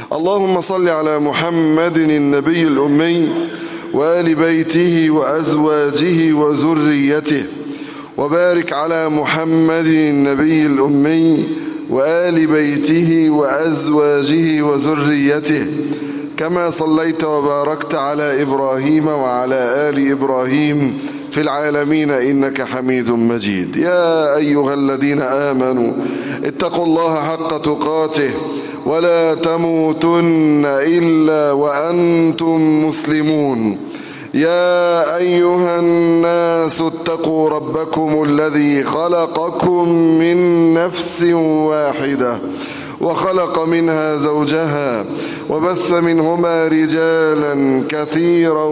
اللهم صل على محمد النبي الأمي وآل بيته وأزواجه وذريته وبارك على محمد النبي الأمي وآل بيته وأزواجه وذريته كما صليت وباركت على إبراهيم وعلى آل إبراهيم في العالمين إنك حميد مجيد يا أيها الذين آمنوا اتقوا الله حق تقاته ولا تموتن إلا وأنتم مسلمون يا أيها الناس اتقوا ربكم الذي خلقكم من نفس واحدة وخلق منها زوجها وبث منهما رجالا كثيرا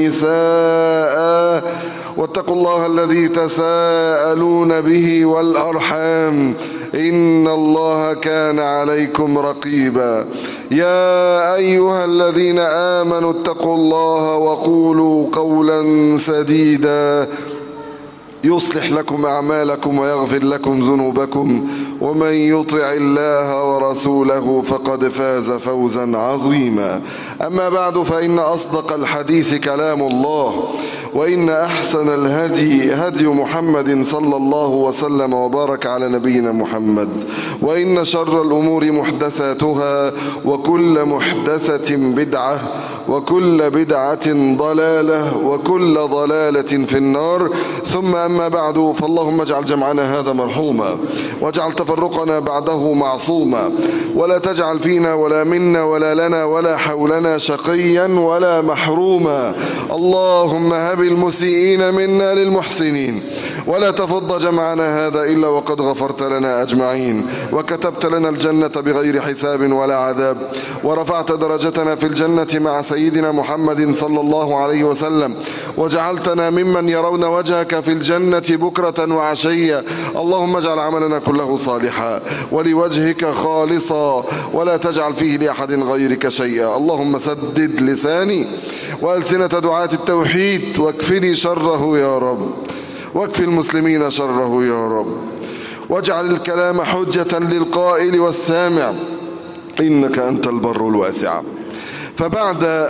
ونساء واتقوا الله الذي تساءلون به والأرحام إن الله كان عليكم رقيبا يا أيها الذين آمنوا اتقوا الله وقولوا قولا سديدا يصلح لكم أعمالكم ويغفر لكم ذنوبكم ومن يطع الله ورسوله فقد فاز فوزا عظيما أما بعد فإن أصدق الحديث كلام الله وإن أحسن الهدي هدي محمد صلى الله وسلم وبارك على نبينا محمد وإن شر الأمور محدثاتها وكل محدثة بدعة وكل بدعة ضلالة وكل ضلالة في النار ثم أما بعد فاللهم اجعل جمعنا هذا مرحوما واجعل تفرقنا بعده معصوما ولا تجعل فينا ولا منا ولا لنا ولا حولنا شقيا ولا محروما اللهم هب المسيئين منا للمحسنين ولا تفض جمعنا هذا إلا وقد غفرت لنا أجمعين وكتبت لنا الجنة بغير حساب ولا عذاب ورفعت درجتنا في الجنة مع سيدنا محمد صلى الله عليه وسلم وجعلتنا ممن يرون وجهك في الجنة بكرة وعشية اللهم اجعل عملنا كله صالحا ولوجهك خالصا ولا تجعل فيه لأحد غيرك شيئا اللهم سدد لساني وألسنة دعاة التوحيد واكفني شره يا رب واكفي المسلمين شره يا رب واجعل الكلام حجة للقائل والسامع إنك أنت البر الواسع فبعد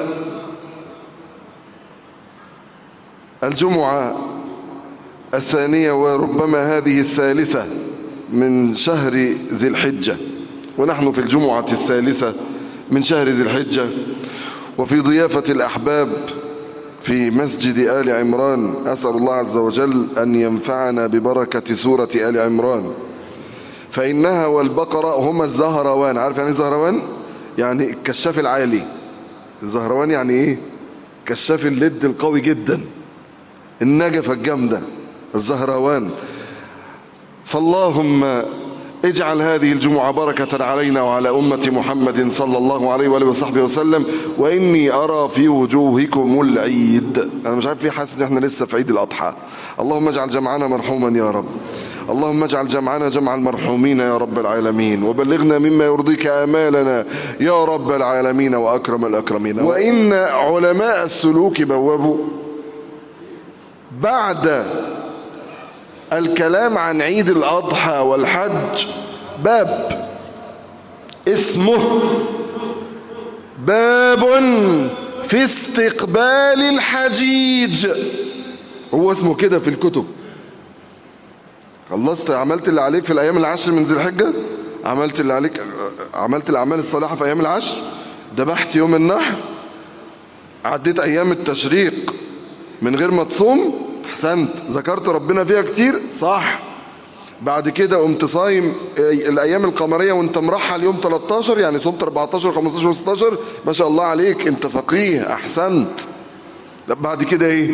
الجمعة الثانية وربما هذه الثالثة من شهر ذي الحجة ونحن في الجمعة الثالثة من شهر ذي الحجة وفي ضيافة الأحباب في مسجد آل عمران أسأل الله عز وجل أن ينفعنا ببركة سورة آل عمران فإنها والبقرة هما الزهروان عارف يعني الزهروان يعني الكشاف العالي الزهروان يعني ايه كشاف اللد القوي جدا النجفة الجامدة الزهروان فاللهم اجعل هذه الجمعة بركة علينا وعلى أمة محمد صلى الله عليه وآله وصحبه وسلم وإني أرى في وجوهكم العيد أنا مش عارف ليه حاسس إن إحنا لسه في عيد الأضحى اللهم اجعل جمعنا مرحوما يا رب اللهم اجعل جمعنا جمع المرحومين يا رب العالمين وبلغنا مما يرضيك آمالنا يا رب العالمين وأكرم الأكرمين وإن علماء السلوك بوابوا بعد الكلام عن عيد الأضحى والحج باب اسمه باب في استقبال الحجيج هو اسمه كده في الكتب خلصت عملت اللي عليك في الأيام العشر من ذي الحجة عملت اللي عليك عملت الأعمال الصالحة في أيام العشر ذبحت يوم النحر عديت أيام التشريق من غير ما تصوم احسنت ذكرت ربنا فيها كتير صح بعد كده قمت صايم الايام القمريه وانت مرحل يوم 13 يعني صمت 14 15 16 ما شاء الله عليك انت فقيه احسنت بعد كده ايه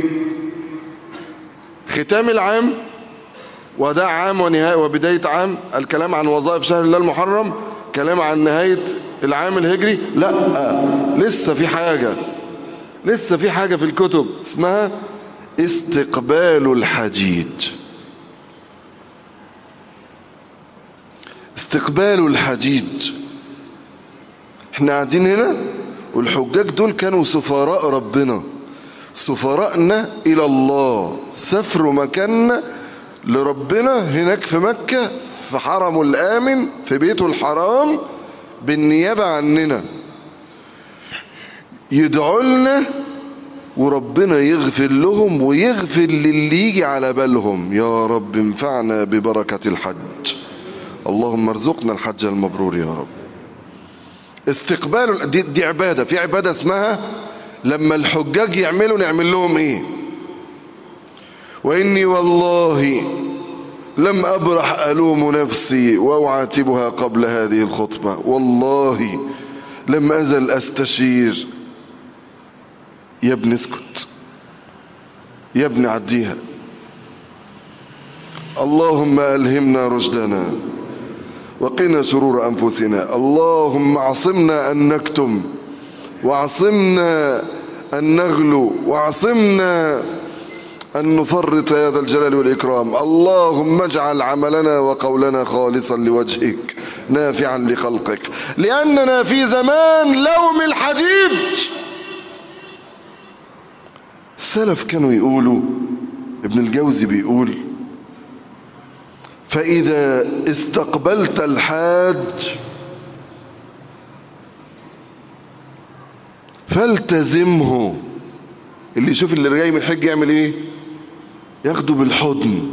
ختام العام وداع عام ونهاية وبداية عام الكلام عن وظائف شهر الله المحرم كلام عن نهاية العام الهجري لا لسه في حاجة لسه في حاجة في الكتب اسمها استقبال الحجيج استقبال الحجيج احنا قاعدين هنا والحجاج دول كانوا سفراء ربنا سفراءنا الى الله سافروا مكاننا لربنا هناك في مكة في حرمه الآمن في بيته الحرام بالنيابة عننا يدعوا لنا وربنا يغفر لهم ويغفر للي يجي على بالهم يا رب انفعنا ببركة الحج اللهم ارزقنا الحج المبرور يا رب استقبال دي, دي عبادة في عبادة اسمها لما الحجاج يعملوا نعمل لهم ايه واني والله لم ابرح الوم نفسي واعاتبها قبل هذه الخطبة والله لم ازل استشير يا ابن اسكت يا ابن عديها اللهم ألهمنا رشدنا وقنا شرور أنفسنا اللهم اعصمنا أن نكتم واعصمنا أن نغلو واعصمنا أن نفرط يا ذا الجلال والإكرام اللهم اجعل عملنا وقولنا خالصا لوجهك نافعا لخلقك لأننا في زمان لوم الحديد السلف كانوا يقولوا ابن الجوزي بيقول فإذا استقبلت الحاج فالتزمه اللي يشوف اللي جاي من الحج يعمل ايه ياخده بالحضن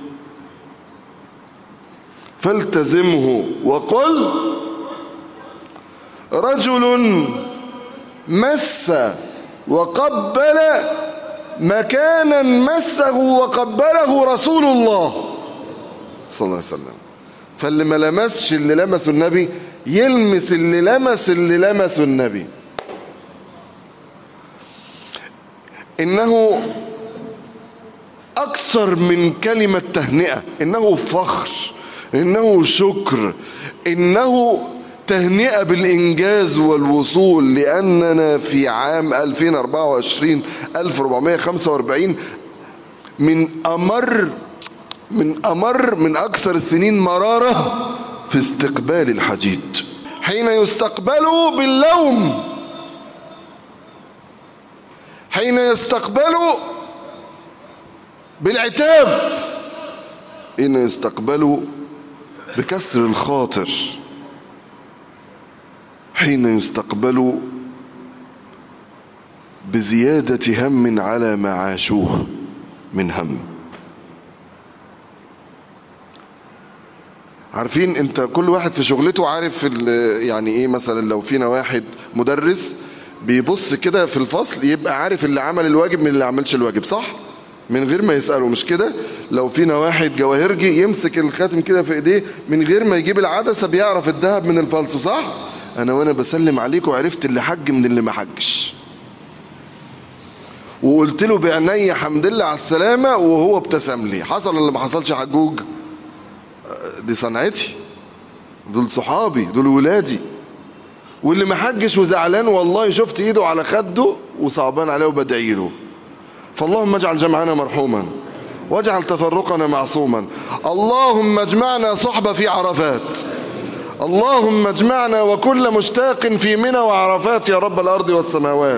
فالتزمه وقل رجل مس وقبل مكانا مسه وقبله رسول الله صلى الله عليه وسلم فاللي ما لمسش اللي لمسه النبي يلمس اللي لمس اللي لمسه النبي انه اكثر من كلمة تهنئة انه فخر انه شكر انه تهنئة بالإنجاز والوصول لأننا في عام 2024 1445 من أمر من أمر من أكثر السنين مرارة في استقبال الحجيج حين يستقبل باللوم حين يستقبل بالعتاب حين يستقبل بكسر الخاطر حين يستقبل بزيادة هم على ما عاشوه من هم عارفين انت كل واحد في شغلته عارف يعني ايه مثلا لو فينا واحد مدرس بيبص كده في الفصل يبقى عارف اللي عمل الواجب من اللي عملش الواجب صح من غير ما يسأله مش كده لو فينا واحد جواهرجي يمسك الخاتم كده في ايديه من غير ما يجيب العدسة بيعرف الذهب من الفلس صح انا وانا بسلم عليكم عرفت اللي حج من اللي ما حجش وقلت له بعيني حمد لله على السلامة وهو ابتسم لي حصل ولا ما حصلش حجوج دي صنعتي دول صحابي دول ولادي واللي ما حجش وزعلان والله شفت ايده على خده وصعبان عليه وبدعي له فاللهم اجعل جمعنا مرحوما واجعل تفرقنا معصوما اللهم اجمعنا صحبة في عرفات اللهم اجمعنا وكل مشتاق في منى وعرفات يا رب الأرض والسماوات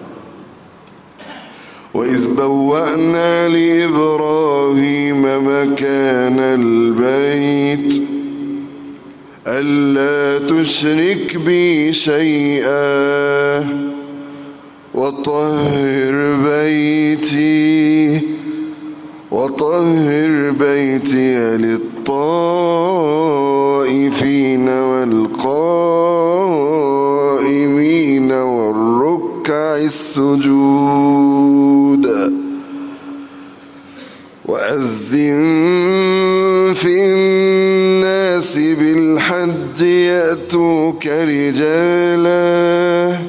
وإذ بوأنا لإبراهيم مكان البيت ألا تشرك بي شيئا وطهر بيتي وطهر بيتي للطائفين والقائمين والركع السجود وأذن في الناس بالحج يأتوك رجالا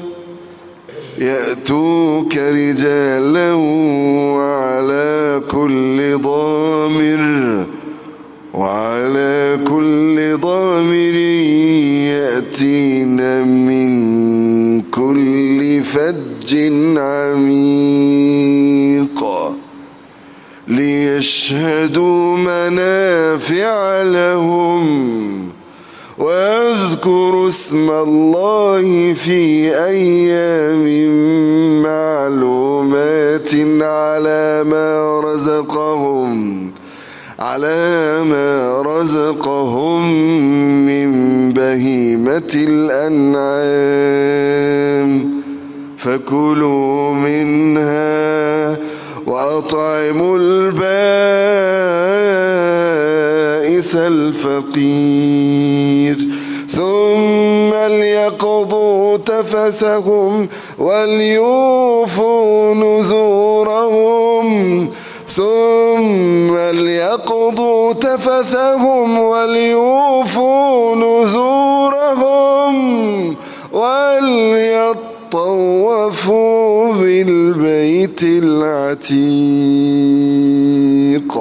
يأتوك رجالا وعلى كل ضامر وعلى كل ضامر يأتين من كل فج عميق ليشهدوا منافع لهم واذكروا اسم الله في أيام معلومات على ما رزقهم على ما رزقهم من بهيمة الأنعام فكلوا منها وأطعموا البائس الفقير ثم ليقضوا تفسهم وليوفوا نذورهم ثم ليقضوا تفسهم وليوفوا نذورهم وليطوفوا بالبيت العتيق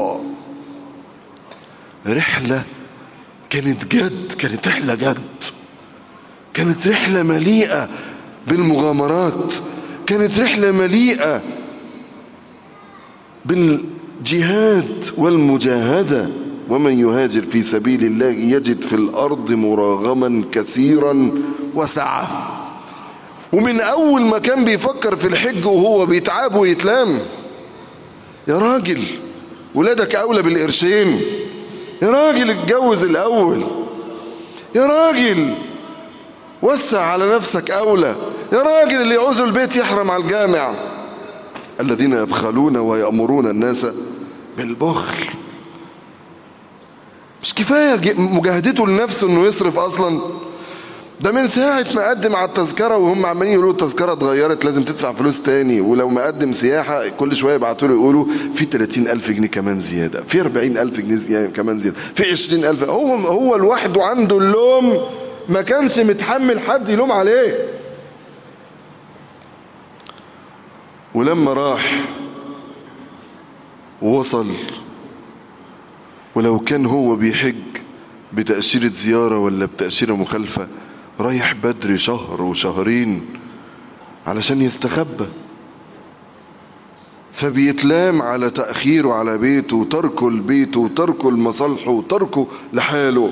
رحلة كانت جد كانت رحلة جد كانت رحلة مليئة بالمغامرات كانت رحلة مليئة بالجهاد والمجاهدة ومن يهاجر في سبيل الله يجد في الأرض مراغما كثيرا وسعة ومن أول ما كان بيفكر في الحج وهو بيتعاب ويتلام يا راجل ولادك أولى بالقرشين يا راجل اتجوز الأول يا راجل وسع على نفسك أولى يا راجل اللي يعوز البيت يحرم على الجامع الذين يبخلون ويأمرون الناس بالبخل مش كفاية مجاهدته لنفسه انه يصرف اصلا ده من ساعة ما قدم على التذكرة وهم عمالين يقولوا التذكرة اتغيرت لازم تدفع فلوس تاني ولو ما قدم سياحة كل شوية يبعتوا له يقولوا في 30 ألف جنيه كمان زيادة في 40 ألف جنيه كمان زيادة في 20 ألف هو هو لوحده عنده اللوم ما كانش متحمل حد يلوم عليه ولما راح ووصل ولو كان هو بيحج بتأشيرة زيارة ولا بتأشيرة مخالفة رايح بدري شهر وشهرين علشان يستخبى فبيتلام على تأخيره على بيته وتركه لبيته وتركه لمصالحه وتركه لحاله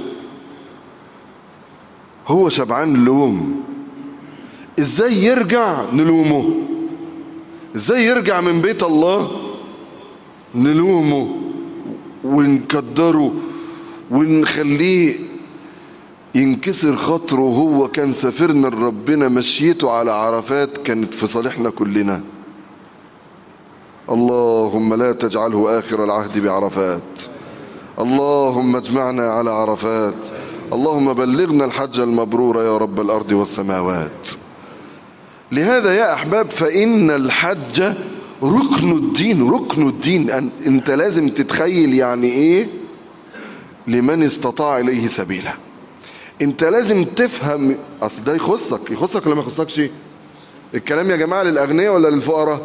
هو شبعان لوم ازاي يرجع نلومه ازاي يرجع من بيت الله نلومه ونكدره ونخليه ينكسر خاطره هو كان سافرنا لربنا مشيته على عرفات كانت في صالحنا كلنا اللهم لا تجعله آخر العهد بعرفات اللهم اجمعنا على عرفات اللهم بلغنا الحج المبرور يا رب الأرض والسماوات لهذا يا أحباب فإن الحج ركن الدين ركن الدين أنت لازم تتخيل يعني إيه لمن استطاع إليه سبيلا انت لازم تفهم اصل ده يخصك يخصك ولا ما يخصكش الكلام يا جماعة للأغنياء ولا للفقراء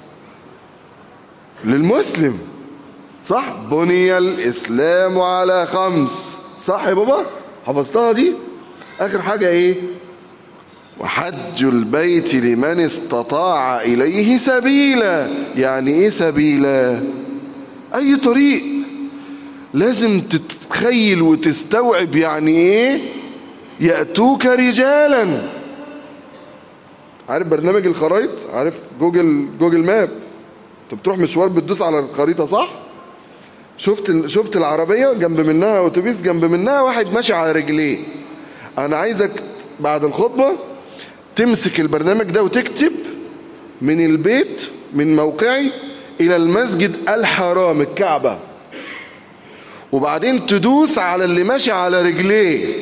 للمسلم صح بني الإسلام على خمس صح يا بابا حفظتها دي آخر حاجة ايه وحج البيت لمن استطاع إليه سبيلا يعني ايه سبيلا اي طريق لازم تتخيل وتستوعب يعني ايه يأتوك رجالا عارف برنامج الخرايط عارف جوجل جوجل ماب انت بتروح مشوار بتدوس على الخريطة صح شفت شفت العربية جنب منها اتوبيس جنب منها واحد ماشي على رجليه انا عايزك بعد الخطبة تمسك البرنامج ده وتكتب من البيت من موقعي الى المسجد الحرام الكعبة وبعدين تدوس على اللي ماشي على رجليه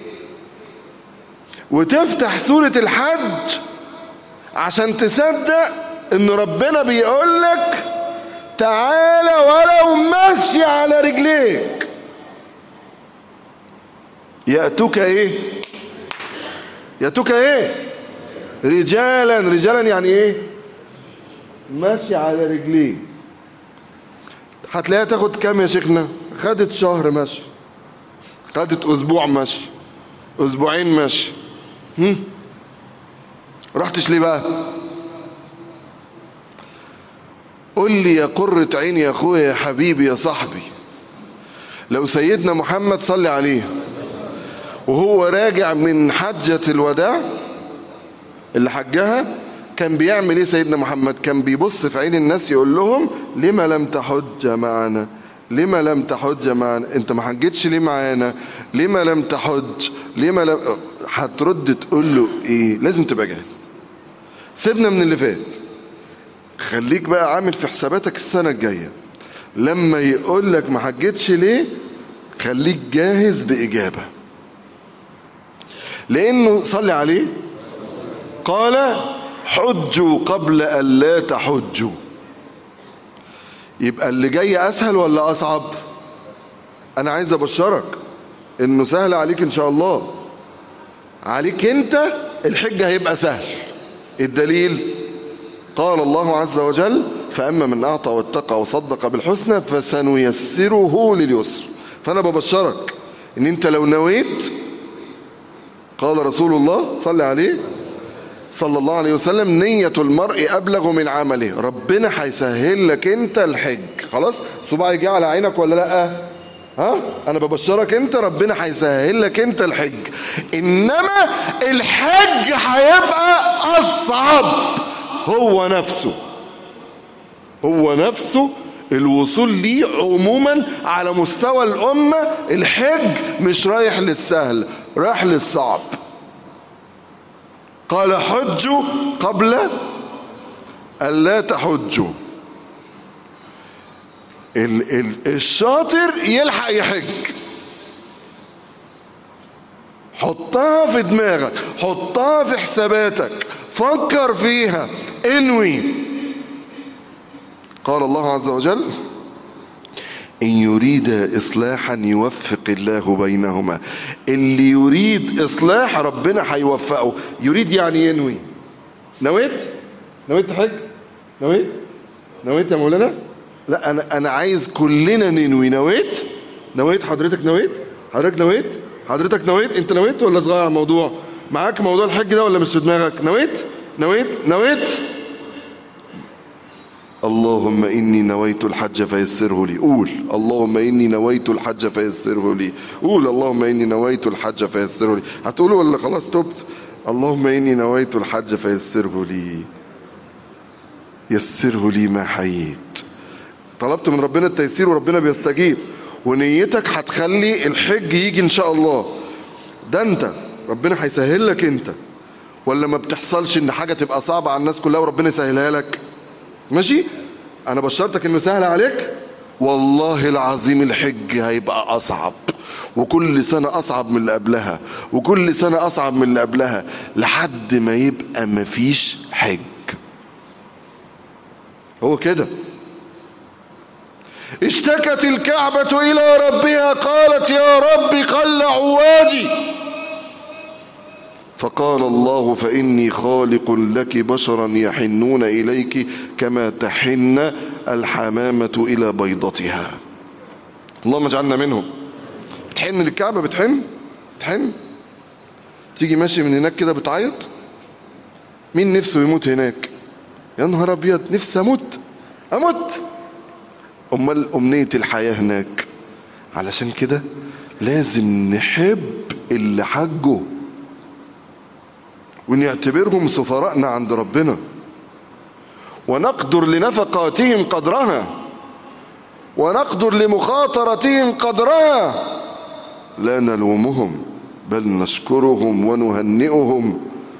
وتفتح سورة الحج عشان تصدق ان ربنا بيقول لك تعالى ولو ماشي على رجليك يأتوك ايه يأتوك ايه رجالا رجالا يعني ايه ماشي على رجليه هتلاقيها تاخد كام يا شيخنا خدت شهر ماشي خدت اسبوع ماشي اسبوعين ماشي هم؟ رحتش ليه بقى قول لي يا قرة عيني يا اخويا يا حبيبي يا صاحبي لو سيدنا محمد صلي عليه وهو راجع من حجة الوداع اللي حجها كان بيعمل ايه سيدنا محمد كان بيبص في عين الناس يقول لهم لما لم تحج معنا لما لم تحج معنا انت ما حجتش ليه معانا لما لم تحج لما لم هترد تقول له ايه لازم تبقى جاهز سيبنا من اللي فات خليك بقى عامل في حساباتك السنة الجاية لما يقول لك ما حجتش ليه خليك جاهز بإجابة لأنه صلي عليه قال حجوا قبل أن لا تحجوا يبقى اللي جاي أسهل ولا أصعب أنا عايز أبشرك إنه سهل عليك إن شاء الله عليك أنت الحج هيبقى سهل الدليل قال الله عز وجل فأما من أعطى واتقى وصدق بالحسنى فسنيسره لليسر فأنا ببشرك إن أنت لو نويت قال رسول الله صلى عليه صلى الله عليه وسلم نية المرء أبلغ من عمله ربنا هيسهل لك أنت الحج خلاص صباع يجي على عينك ولا لأ ها أنا ببشرك أنت ربنا هيسهل لك أنت الحج إنما الحج هيبقى أصعب هو نفسه هو نفسه الوصول ليه عموما على مستوى الأمة الحج مش رايح للسهل رايح للصعب قال حجوا قبل ألا تحجوا ال ال الشاطر يلحق يحج حطها في دماغك حطها في حساباتك فكر فيها انوي قال الله عز وجل إن يريد إصلاحا يوفق الله بينهما اللي يريد إصلاح ربنا هيوفقه يريد يعني ينوي نويت نويت تحج نويت نويت يا مولانا لا أنا أنا عايز كلنا ننوي نويت نويت حضرتك نويت حضرتك نويت حضرتك نويت أنت نويت ولا صغير على الموضوع معاك موضوع الحج ده ولا مش في دماغك نويت نويت نويت اللهم إني نويت الحج فيسره لي قول اللهم إني نويت الحج فيسره لي قول اللهم إني نويت الحج فيسره لي هتقوله ولا خلاص تبت اللهم إني نويت الحج فيسره لي يسره لي ما حييت طلبت من ربنا التيسير وربنا بيستجيب ونيتك هتخلي الحج يجي ان شاء الله ده انت ربنا هيسهل لك انت ولا ما بتحصلش ان حاجة تبقى صعبة على الناس كلها وربنا يسهلها لك ماشي انا بشرتك انه سهل عليك والله العظيم الحج هيبقى اصعب وكل سنة اصعب من اللي قبلها وكل سنة اصعب من اللي قبلها لحد ما يبقى مفيش حج هو كده اشتكت الكعبة الى ربها قالت يا رب قل عوادي فقال الله فإني خالق لك بشرا يحنون إليك كما تحن الحمامة إلى بيضتها اللهم اجعلنا منهم بتحن للكعبة بتحن بتحن تيجي ماشي من هناك كده بتعيط مين نفسه يموت هناك يا نهار ابيض نفسي اموت اموت امال امنية الحياة هناك علشان كده لازم نحب اللي حجه ونعتبرهم سفراءنا عند ربنا ونقدر لنفقاتهم قدرها ونقدر لمخاطرتهم قدرها لا نلومهم بل نشكرهم ونهنئهم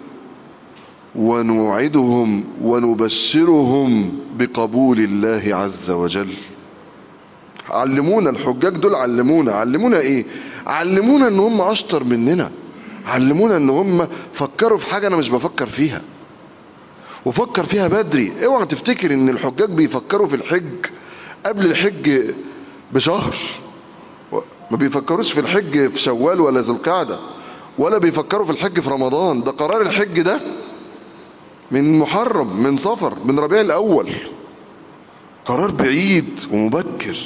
ونوعدهم ونبشرهم بقبول الله عز وجل علمونا الحجاج دول علمونا علمونا ايه علمونا ان هم اشطر مننا علمونا ان هم فكروا في حاجة انا مش بفكر فيها وفكر فيها بدري اوعى تفتكر ان الحجاج بيفكروا في الحج قبل الحج بشهر ما بيفكروش في الحج في شوال ولا ذو القعدة ولا بيفكروا في الحج في رمضان ده قرار الحج ده من محرم من صفر من ربيع الاول قرار بعيد ومبكر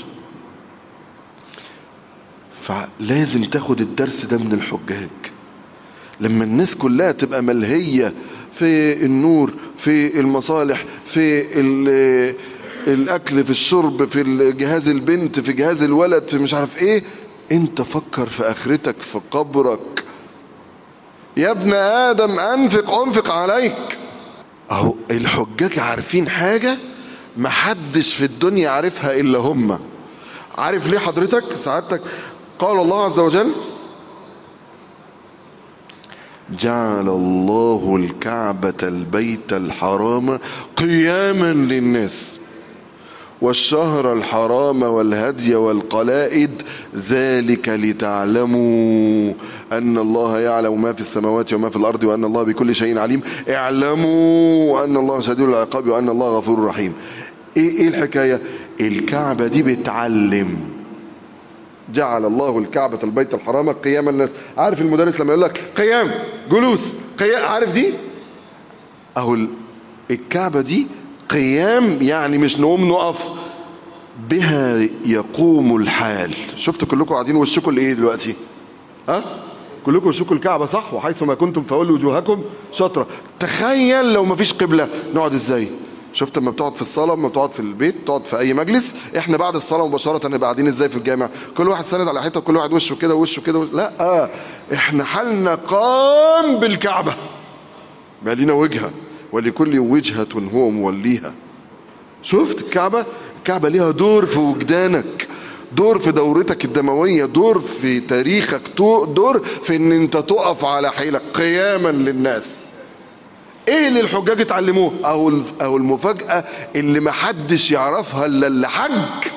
فلازم تاخد الدرس ده من الحجاج لما الناس كلها تبقى ملهية في النور في المصالح في الاكل في الشرب في جهاز البنت في جهاز الولد في مش عارف ايه انت فكر في اخرتك في قبرك يا ابن ادم انفق انفق عليك اهو الحجاج عارفين حاجة محدش في الدنيا عارفها الا هم عارف ليه حضرتك سعادتك قال الله عز وجل جعل الله الكعبة البيت الحرام قياما للناس والشهر الحرام والهدي والقلائد ذلك لتعلموا أن الله يعلم ما في السماوات وما في الأرض وأن الله بكل شيء عليم اعلموا أن الله شديد العقاب وأن الله غفور رحيم إيه, إيه الحكاية الكعبة دي بتعلم جعل الله الكعبة البيت الحرام قياما الناس عارف المدرس لما يقول لك قيام جلوس قيام عارف دي اهو الكعبة دي قيام يعني مش نقوم نقف بها يقوم الحال شفت كلكم قاعدين وشكم لايه دلوقتي ها كلكم وشكم الكعبة صح وحيث ما كنتم فولوا وجوهكم شطرة تخيل لو ما فيش قبلة نقعد ازاي شفت لما بتقعد في الصلاة لما بتقعد في البيت تقعد في اي مجلس احنا بعد الصلاة مباشرة نبقى قاعدين ازاي في الجامع كل واحد سند على حيطة كل واحد وشه كده وشه كده وشه. لا آه. احنا حالنا قام بالكعبة بقى لينا وجهة ولكل وجهة هو موليها شفت الكعبة الكعبة ليها دور في وجدانك دور في دورتك الدموية دور في تاريخك دور في ان انت تقف على حيلك قياما للناس ايه اللي الحجاج اتعلموه او او المفاجأة اللي محدش يعرفها الا اللي حج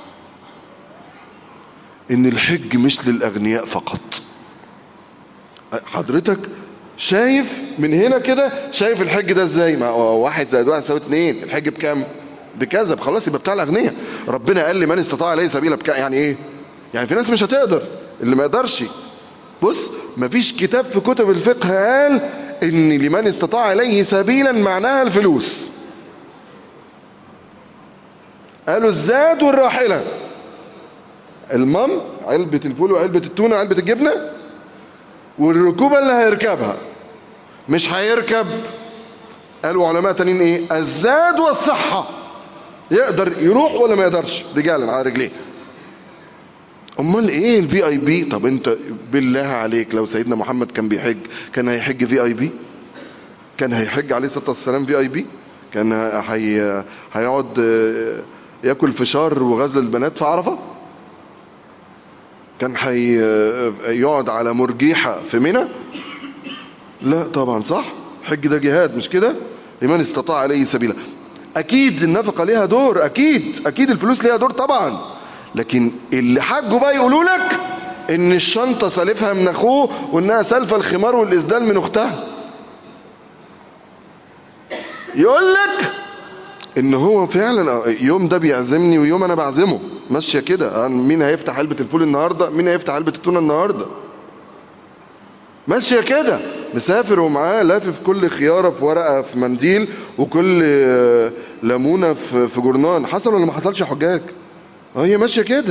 ان الحج مش للاغنياء فقط حضرتك شايف من هنا كده شايف الحج ده ازاي ما هو واحد زائد واحد يساوي اتنين الحج بكام بكذا خلاص يبقى بتاع الاغنياء ربنا قال لمن استطاع اليه سبيلا بكام يعني ايه يعني في ناس مش هتقدر اللي ما يقدرش بص مفيش كتاب في كتب الفقه قال ان لمن استطاع اليه سبيلا معناها الفلوس قالوا الزاد والراحلة المام علبة الفول وعلبة التونة وعلبة الجبنة والركوبة اللي هيركبها مش هيركب قالوا علماء تانيين ايه الزاد والصحة يقدر يروح ولا ما يقدرش رجالا على رجليه امال ايه الفي اي بي طب انت بالله عليك لو سيدنا محمد كان بيحج كان هيحج في اي بي كان هيحج عليه الصلاه والسلام في اي بي كان هي هيقعد ياكل فشار وغزل البنات في عرفه كان هيقعد على مرجيحه في منى لا طبعا صح حج ده جهاد مش كده لمن استطاع عليه سبيلا اكيد النفقه ليها دور اكيد اكيد الفلوس ليها دور طبعا لكن اللي حجوا بقى يقولوا لك ان الشنطة سالفها من اخوه وانها سالفة الخمار والاسدال من اختها يقول لك ان هو فعلا يوم ده بيعزمني ويوم انا بعزمه ماشية كده مين هيفتح علبة الفول النهاردة مين هيفتح علبة التونة النهاردة ماشية كده مسافر ومعاه لافف كل خيارة في ورقة في منديل وكل ليمونة في جورنان حصل ولا ما حصلش حجاج هي ماشية كده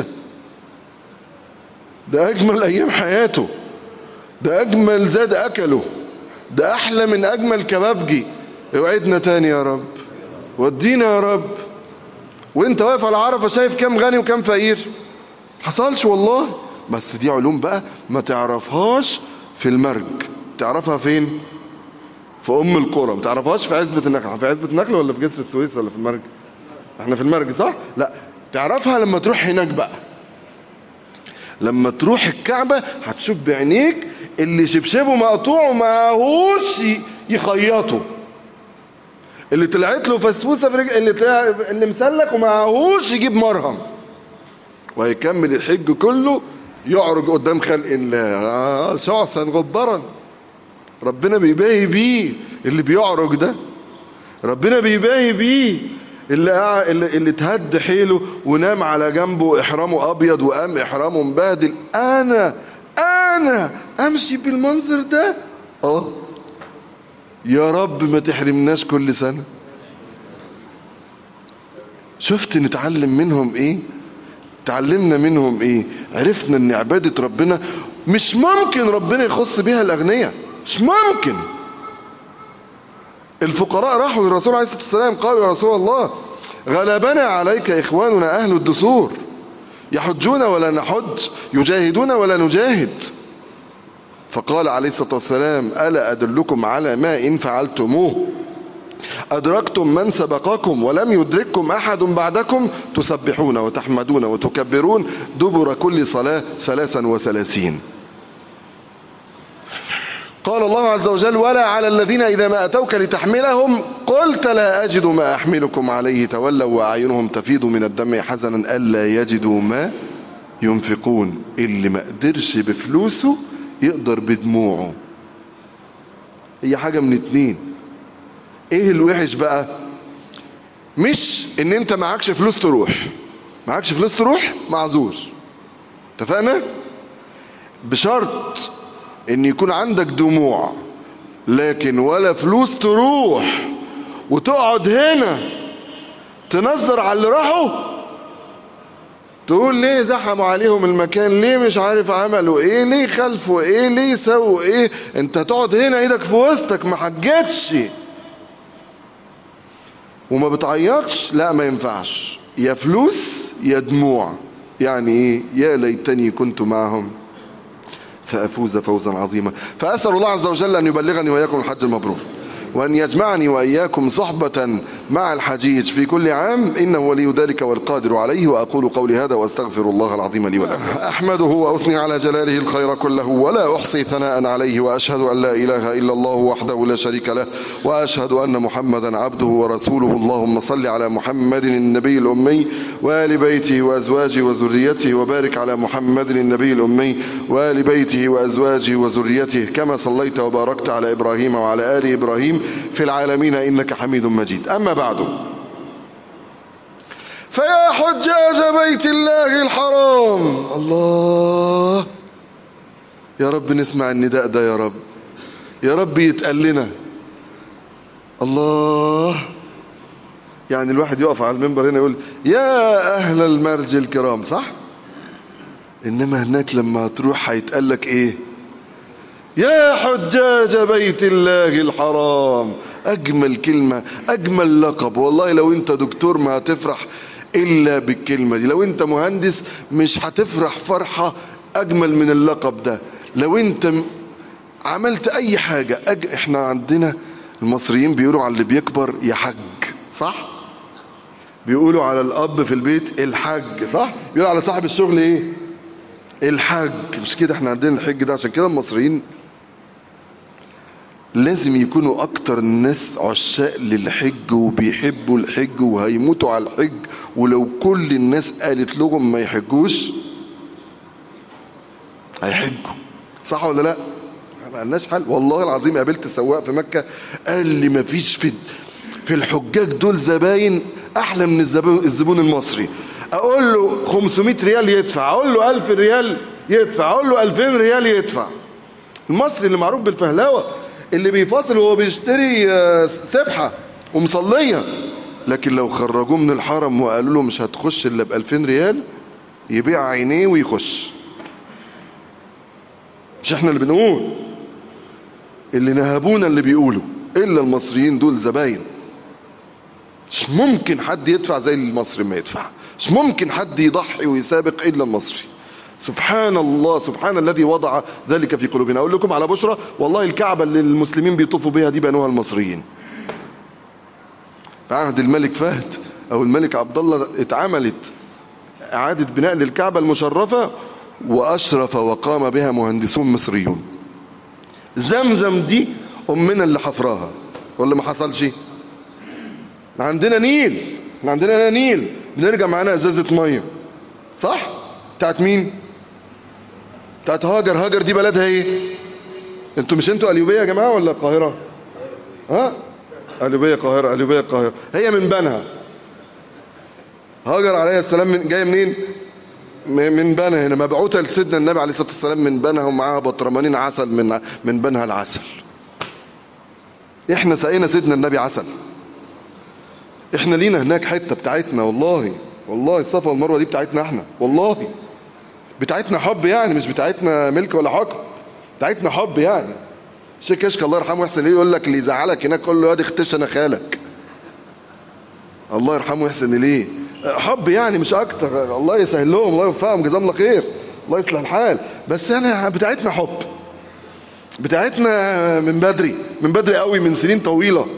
ده أجمل أيام حياته ده أجمل زاد أكله ده أحلى من أجمل كبابجي اوعدنا تاني يا رب ودينا يا رب وانت واقف على عرفة شايف كام غني وكام فقير حصلش والله بس دي علوم بقى ما تعرفهاش في المرج تعرفها فين في ام القرى ما تعرفهاش في عزبة النخل في عزبة النخل ولا في جسر السويس ولا في المرج احنا في المرج صح لا تعرفها لما تروح هناك بقى لما تروح الكعبة هتشوف بعينيك اللي شبشبه مقطوع ومعهوش يخيطه اللي طلعت له فسفوسه في رجل اللي طلع اللي مسلك ومعهوش يجيب مرهم وهيكمل الحج كله يعرج قدام خلق الله آه شعثا غبرا ربنا بيباهي بيه اللي بيعرج ده ربنا بيباهي بيه اللي اللي, اللي تهد حيله ونام على جنبه احرامه ابيض وقام احرامه مبهدل انا انا امشي بالمنظر ده اه يا رب ما تحرمناش كل سنة شفت نتعلم منهم ايه تعلمنا منهم ايه عرفنا ان عبادة ربنا مش ممكن ربنا يخص بيها الاغنياء مش ممكن الفقراء راحوا للرسول عليه الصلاة والسلام قالوا يا رسول الله غلبنا عليك إخواننا أهل الدثور يحجون ولا نحج يجاهدون ولا نجاهد فقال عليه الصلاة والسلام ألا أدلكم على ما إن فعلتموه أدركتم من سبقكم ولم يدرككم أحد بعدكم تسبحون وتحمدون وتكبرون دبر كل صلاة ثلاثا وثلاثين قال الله عز وجل ولا على الذين إذا ما أتوك لتحملهم قلت لا أجد ما أحملكم عليه تولوا وأعينهم تفيض من الدم حزنا ألا يجدوا ما ينفقون اللي ما قدرش بفلوسه يقدر بدموعه هي حاجة من اتنين ايه الوحش بقى مش ان انت معكش فلوس تروح معكش فلوس تروح معذور اتفقنا بشرط ان يكون عندك دموع لكن ولا فلوس تروح وتقعد هنا تنظر على اللي راحوا تقول ليه زحموا عليهم المكان ليه مش عارف عملوا ايه ليه خلفوا ايه ليه سووا ايه انت تقعد هنا ايدك في وسطك ما حجتش وما بتعيطش لا ما ينفعش يا فلوس يا دموع يعني ايه يا ليتني كنت معهم فأفوز فوزا عظيما فأسأل الله عز وجل أن يبلغني وإياكم الحج المبرور وأن يجمعني وإياكم صحبة مع الحجيج في كل عام إنه ولي ذلك والقادر عليه وأقول قولي هذا وأستغفر الله العظيم لي ولكم أحمده وأثني على جلاله الخير كله ولا أحصي ثناء عليه وأشهد أن لا إله إلا الله وحده لا شريك له وأشهد أن محمدا عبده ورسوله اللهم صل على محمد النبي الأمي وآل بيته وأزواجه وذريته وبارك على محمد النبي الأمي وآل بيته وأزواجه وذريته كما صليت وباركت على إبراهيم وعلى آل إبراهيم في العالمين إنك حميد مجيد أما بعد فيا حجاج بيت الله الحرام الله يا رب نسمع النداء ده يا رب يا رب يتقال لنا الله يعني الواحد يقف على المنبر هنا يقول يا أهل المرج الكرام صح إنما هناك لما تروح هيتقال لك إيه يا حجاج بيت الله الحرام أجمل كلمة أجمل لقب والله لو أنت دكتور ما هتفرح إلا بالكلمة دي لو أنت مهندس مش هتفرح فرحة أجمل من اللقب ده لو أنت عملت أي حاجة أج... إحنا عندنا المصريين بيقولوا على اللي بيكبر يا حج صح بيقولوا على الأب في البيت الحج صح بيقولوا على صاحب الشغل إيه الحج مش كده احنا عندنا الحج ده عشان كده المصريين لازم يكونوا اكتر الناس عشاق للحج وبيحبوا الحج وهيموتوا على الحج ولو كل الناس قالت لهم ما يحجوش هيحجوا صح ولا لا ما لناش حل والله العظيم قابلت سواق في مكة قال لي ما فيش في في الحجاج دول زباين احلى من الزبون, الزبون المصري اقول له 500 ريال يدفع اقول له 1000 ريال يدفع اقول له 2000 ريال يدفع المصري اللي معروف بالفهلوه اللي بيفاصل وهو بيشتري سبحه ومصليه لكن لو خرجوه من الحرم وقالوا له مش هتخش الا ب 2000 ريال يبيع عينيه ويخش مش احنا اللي بنقول اللي نهبونا اللي بيقولوا الا المصريين دول زباين مش ممكن حد يدفع زي المصري ما يدفع مش ممكن حد يضحي ويسابق الا المصري سبحان الله سبحان الذي وضع ذلك في قلوبنا اقول لكم على بشرى والله الكعبة اللي المسلمين بيطوفوا بها دي بنوها المصريين في عهد الملك فهد او الملك عبد الله اتعملت اعادة بناء للكعبة المشرفة واشرف وقام بها مهندسون مصريون زمزم دي امنا اللي حفراها ولا ما حصلش عندنا نيل عندنا هنا نيل بنرجع معانا ازازة مية صح بتاعت مين بتاعت هاجر هاجر دي بلدها ايه انتوا مش انتوا قليوبية يا جماعة ولا القاهرة ها قليوبية القاهرة قليوبية القاهرة هي من بنها هاجر عليه السلام من جاية منين من بنها هنا مبعوثة لسيدنا النبي عليه الصلاة والسلام من بنها ومعاها بطرمانين عسل من من بنها العسل احنا سقينا سيدنا النبي عسل احنا لينا هناك حتة بتاعتنا والله والله الصفا والمروة دي بتاعتنا احنا والله بتاعتنا حب يعني مش بتاعتنا ملك ولا حكم بتاعتنا حب يعني الشيخ كشك الله يرحمه يحسن ليه يقول لك اللي يزعلك هناك قول له يا دي اختش انا خالك الله يرحمه يحسن ليه حب يعني مش اكتر الله يسهل لهم الله يوفقهم جزاهم الله خير الله يصلح الحال بس انا بتاعتنا حب بتاعتنا من بدري من بدري قوي من سنين طويله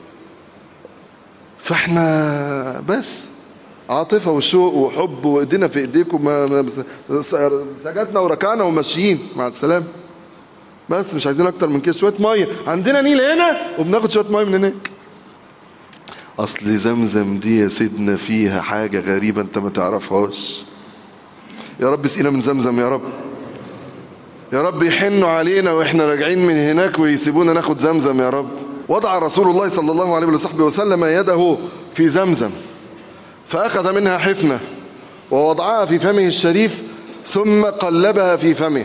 فاحنا بس عاطفة وشوق وحب وايدينا في ايديكم ما ما سجدنا وركعنا وماشيين مع السلامة بس مش عايزين اكتر من كده شويه ميه عندنا نيل هنا وبناخد شويه ميه من هناك اصل زمزم دي يا سيدنا فيها حاجه غريبه انت ما تعرفهاش يا رب اسقينا من زمزم يا رب يا رب يحنوا علينا واحنا راجعين من هناك ويسيبونا ناخد زمزم يا رب وضع رسول الله صلى الله عليه وصحبه وسلم يده في زمزم فأخذ منها حفنة ووضعها في فمه الشريف ثم قلبها في فمه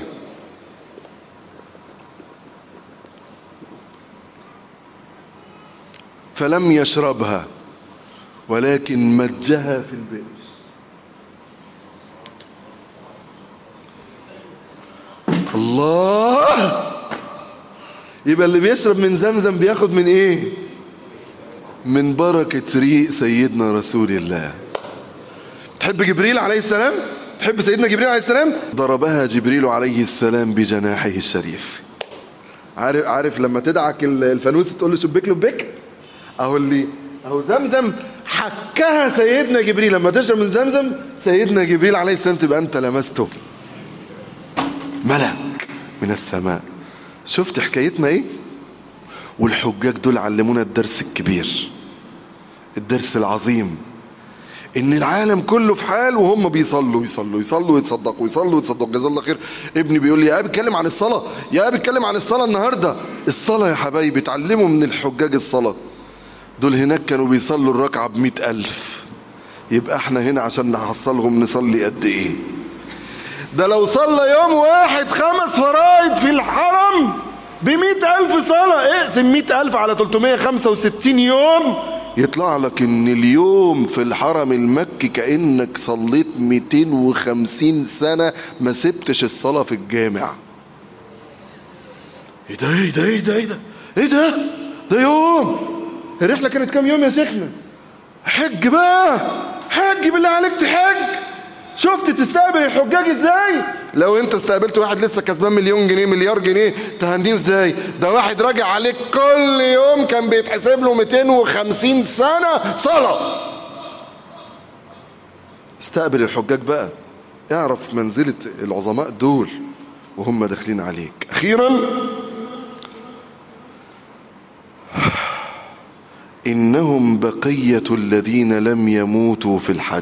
فلم يشربها ولكن مجها في البئر الله يبقى اللي بيشرب من زمزم بياخد من ايه من بركة ريق سيدنا رسول الله تحب جبريل عليه السلام تحب سيدنا جبريل عليه السلام ضربها جبريل عليه السلام بجناحه الشريف عارف عارف لما تدعك الفانوس تقول له شبيك لبيك اهو اللي اهو زمزم حكها سيدنا جبريل لما تشرب من زمزم سيدنا جبريل عليه السلام تبقى انت لمسته ملك من السماء شفت حكايتنا ايه والحجاج دول علمونا الدرس الكبير الدرس العظيم ان العالم كله في حال وهم بيصلوا يصلوا يصلوا يتصدقوا يصلوا يتصدقوا جزاه الله خير ابني بيقول لي يا ابي اتكلم عن الصلاه يا ابي اتكلم عن الصلاه النهارده الصلاه يا حبايبي اتعلموا من الحجاج الصلاه دول هناك كانوا بيصلوا الركعه بمئة ألف يبقى احنا هنا عشان نحصلهم نصلي قد ايه ده لو صلى يوم واحد خمس فرائض في الحرم بمئة ألف صلاة اقسم مئة ألف على 365 يوم يطلع لك ان اليوم في الحرم المكي كأنك صليت 250 سنة ما سبتش الصلاة في الجامع ايه ده ايه ده ايه ده ايه ده ايه ده ده يوم الرحلة كانت كام يوم يا شيخنا حج بقى حج بالله عليك تحج شفت تستقبل الحجاج ازاي لو انت استقبلت واحد لسه كسبان مليون جنيه مليار جنيه تهنيه ازاي ده واحد راجع عليك كل يوم كان بيتحسب له 250 سنة صلاة استقبل الحجاج بقى اعرف منزلة العظماء دول وهم داخلين عليك اخيرا انهم بقية الذين لم يموتوا في الحج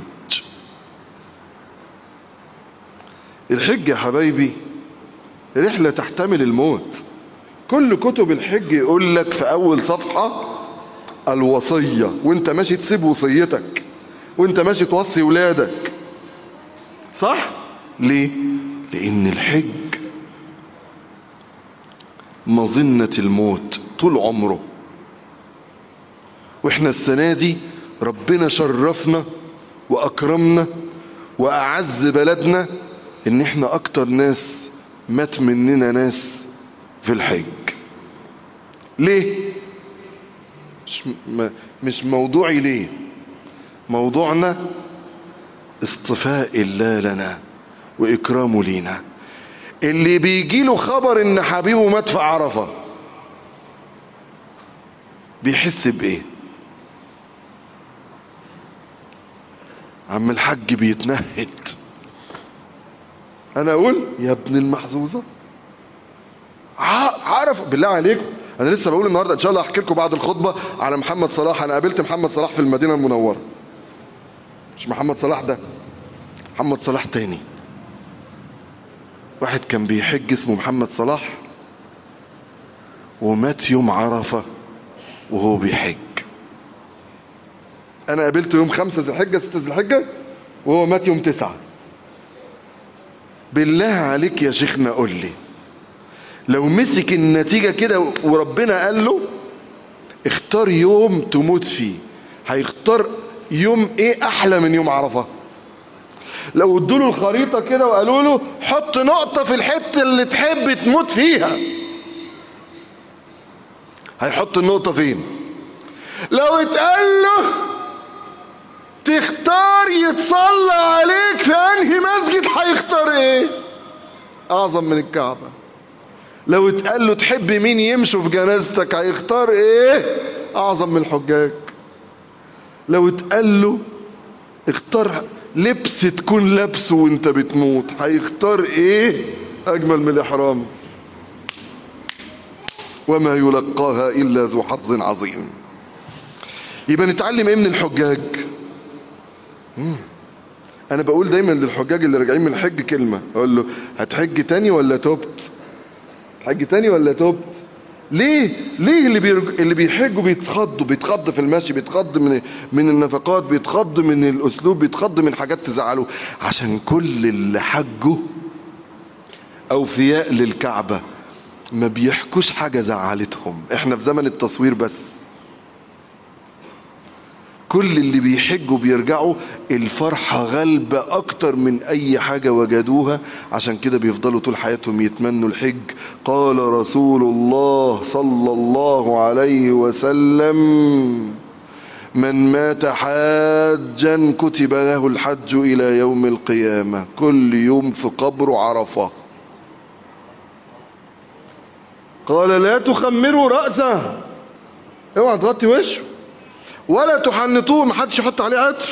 الحج يا حبايبي رحلة تحتمل الموت كل كتب الحج يقول لك في اول صفحة الوصية وانت ماشي تسيب وصيتك وانت ماشي توصي ولادك صح ليه لان الحج مظنة الموت طول عمره واحنا السنة دي ربنا شرفنا واكرمنا واعز بلدنا ان احنا اكتر ناس مات مننا ناس في الحج ليه مش, م- مش موضوعي ليه موضوعنا اصطفاء الله لنا واكرامه لينا اللي بيجي له خبر ان حبيبه مات في عرفة بيحس بايه عم الحج بيتنهد انا اقول يا ابن المحظوظه ع- عارف بالله عليكم انا لسه بقول النهارده ان شاء الله احكي لكم بعد الخطبه على محمد صلاح انا قابلت محمد صلاح في المدينه المنوره مش محمد صلاح ده محمد صلاح تاني واحد كان بيحج اسمه محمد صلاح ومات يوم عرفه وهو بيحج انا قابلته يوم خمسة ذي الحجه ستة ذي الحجه وهو مات يوم تسعة بالله عليك يا شيخنا قول لي لو مسك النتيجة كده وربنا قال له اختار يوم تموت فيه هيختار يوم ايه احلى من يوم عرفة لو ادوله الخريطة كده وقالوا له حط نقطة في الحتة اللي تحب تموت فيها هيحط النقطة فين لو اتقال له تختار يتصلى عليك في انهي مسجد هيختار ايه اعظم من الكعبة لو اتقال له تحب مين يمشوا في جنازتك هيختار ايه اعظم من الحجاج لو اتقال له اختار لبس تكون لابسه وانت بتموت هيختار ايه اجمل من الاحرام وما يلقاها إلا ذو حظ عظيم يبقى نتعلم ايه من الحجاج مم. انا بقول دايما للحجاج اللي راجعين من الحج كلمة اقول له هتحج تاني ولا تبت حج تاني ولا تبت ليه ليه اللي بيرج... اللي بيحجوا بيتخضوا بيتخض في المشي بيتخض من من النفقات بيتخض من الاسلوب بيتخض من حاجات تزعله عشان كل اللي حجوا اوفياء للكعبة ما بيحكوش حاجة زعلتهم احنا في زمن التصوير بس كل اللي بيحجوا بيرجعوا الفرحة غالبة اكتر من اي حاجة وجدوها عشان كده بيفضلوا طول حياتهم يتمنوا الحج قال رسول الله صلى الله عليه وسلم من مات حاجا كتب له الحج الى يوم القيامة كل يوم في قبره عرفة قال لا تخمروا رأسه اوعى تغطي وشه ولا تحنطوه محدش يحط عليه عطر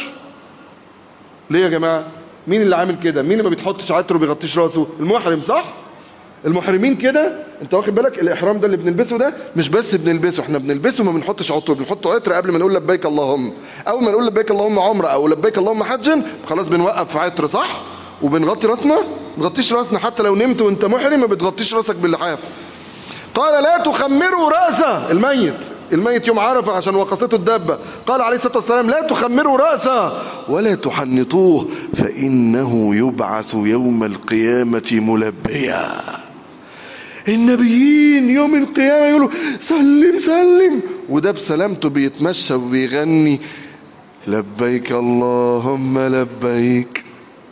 ليه يا جماعة مين اللي عامل كده مين اللي ما بيتحطش عطر وبيغطيش راسه المحرم صح المحرمين كده انت واخد بالك الاحرام ده اللي بنلبسه ده مش بس بنلبسه احنا بنلبسه ما بنحطش عطر بنحط عطر قبل ما نقول لبيك اللهم اول ما نقول لبيك اللهم عمره او لبيك اللهم حجا خلاص بنوقف في عطر صح وبنغطي راسنا ما بنغطيش راسنا حتى لو نمت وانت محرم ما بتغطيش راسك باللحاف قال لا تخمروا راسه الميت الميت يوم عرفه عشان وقصته الدابة قال عليه الصلاة والسلام لا تخمروا رأسه ولا تحنطوه فإنه يبعث يوم القيامة ملبيا النبيين يوم القيامة يقولوا سلم سلم وده بسلامته بيتمشى وبيغني لبيك اللهم لبيك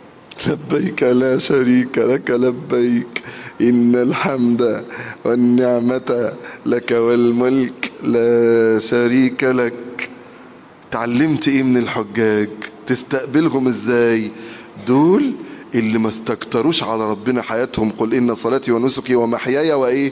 لبيك لا شريك لك لبيك إن الحمد والنعمة لك والملك لا شريك لك تعلمت ايه من الحجاج تستقبلهم ازاي دول اللي ما استكتروش على ربنا حياتهم قل إن صلاتي ونسكي ومحياي وإيه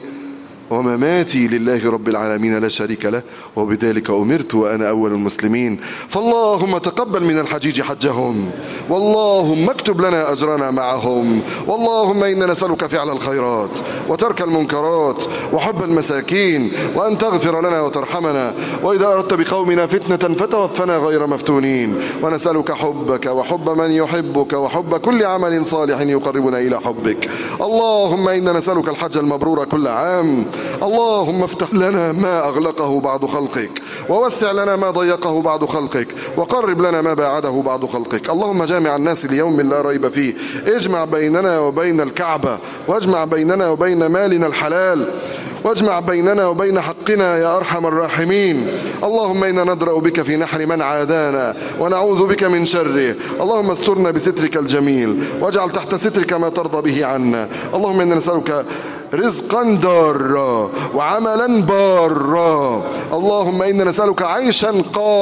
ومماتي لله رب العالمين لا شريك له وبذلك أمرت وأنا أول المسلمين فاللهم تقبل من الحجيج حجهم واللهم اكتب لنا أجرنا معهم واللهم إنا نسألك فعل الخيرات وترك المنكرات وحب المساكين وأن تغفر لنا وترحمنا وإذا أردت بقومنا فتنة فتوفنا غير مفتونين ونسألك حبك وحب من يحبك وحب كل عمل صالح يقربنا إلى حبك اللهم إنا نسألك الحج المبرور كل عام اللهم افتح لنا ما أغلقه بعض خلقك ووسع لنا ما ضيقه بعض خلقك وقرب لنا ما باعده بعض خلقك اللهم جامع الناس ليوم لا ريب فيه اجمع بيننا وبين الكعبة واجمع بيننا وبين مالنا الحلال واجمع بيننا وبين حقنا يا أرحم الراحمين اللهم إنا ندرأ بك في نحر من عادانا ونعوذ بك من شره اللهم استرنا بسترك الجميل واجعل تحت سترك ما ترضى به عنا اللهم إنا نسألك رزقا دارا وعملا بارا اللهم إنا نسألك عيشا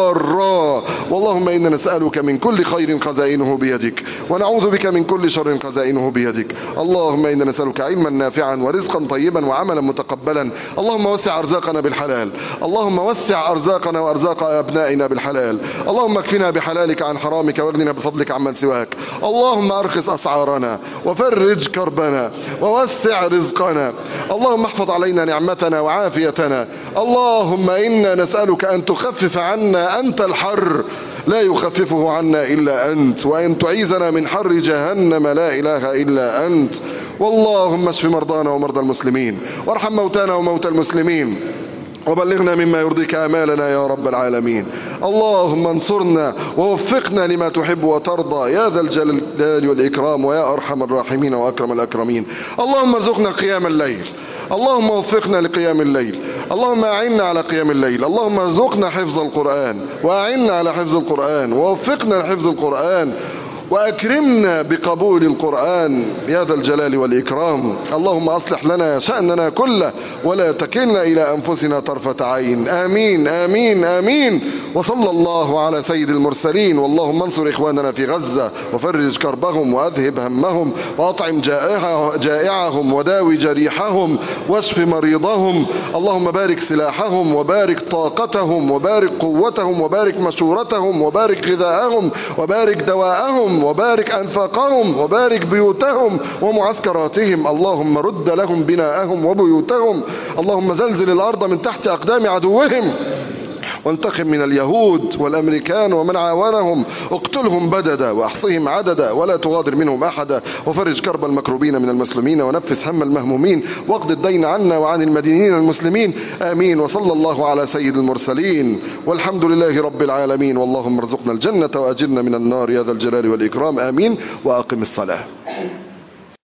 قارا واللهم إنا نسألك من كل خير خزائنه بيدك ونعوذ بك من كل شر خزائنه بيدك اللهم إنا نسألك علما نافعا ورزقا طيبا وعملا متقبلا اللهم وسع أرزاقنا بالحلال اللهم وسع أرزاقنا وأرزاق أبنائنا بالحلال اللهم اكفنا بحلالك عن حرامك واغننا بفضلك عمن سواك اللهم أرخص أسعارنا وفرج كربنا ووسع رزقنا اللهم احفظ علينا نعمتنا وعافيتنا اللهم إنا نسألك أن تخفف عنا أنت الحر لا يخففه عنا إلا أنت وأن تعيذنا من حر جهنم لا إله إلا أنت واللهم اشف مرضانا ومرضى المسلمين وارحم موتانا وموتى المسلمين وبلغنا مما يرضيك آمالنا يا رب العالمين اللهم انصرنا ووفقنا لما تحب وترضى يا ذا الجلال والإكرام ويا أرحم الراحمين وأكرم الأكرمين اللهم ارزقنا قيام الليل اللهم وفقنا لقيام الليل اللهم أعنا على قيام الليل اللهم ارزقنا حفظ القرآن وأعنا على حفظ القرآن ووفقنا لحفظ القرآن وأكرمنا بقبول القرآن يا ذا الجلال والإكرام اللهم أصلح لنا شأننا كله ولا تكلنا إلى أنفسنا طرفة عين آمين آمين آمين وصلى الله على سيد المرسلين واللهم انصر إخواننا في غزة وفرج كربهم وأذهب همهم وأطعم جائعهم وداوي جريحهم واشف مريضهم اللهم بارك سلاحهم وبارك طاقتهم وبارك قوتهم وبارك مشورتهم وبارك غذاءهم وبارك دواءهم أموالهم وبارك أنفاقهم وبارك بيوتهم ومعسكراتهم اللهم رد لهم بناءهم وبيوتهم اللهم زلزل الأرض من تحت أقدام عدوهم وانتقم من اليهود والأمريكان ومن عاونهم اقتلهم بددا وأحصهم عددا ولا تغادر منهم أحدا وفرج كرب المكروبين من المسلمين ونفس هم المهمومين واقض الدين عنا وعن المدينين المسلمين آمين وصلى الله على سيد المرسلين والحمد لله رب العالمين واللهم ارزقنا الجنة وأجرنا من النار يا ذا الجلال والإكرام آمين وأقم الصلاة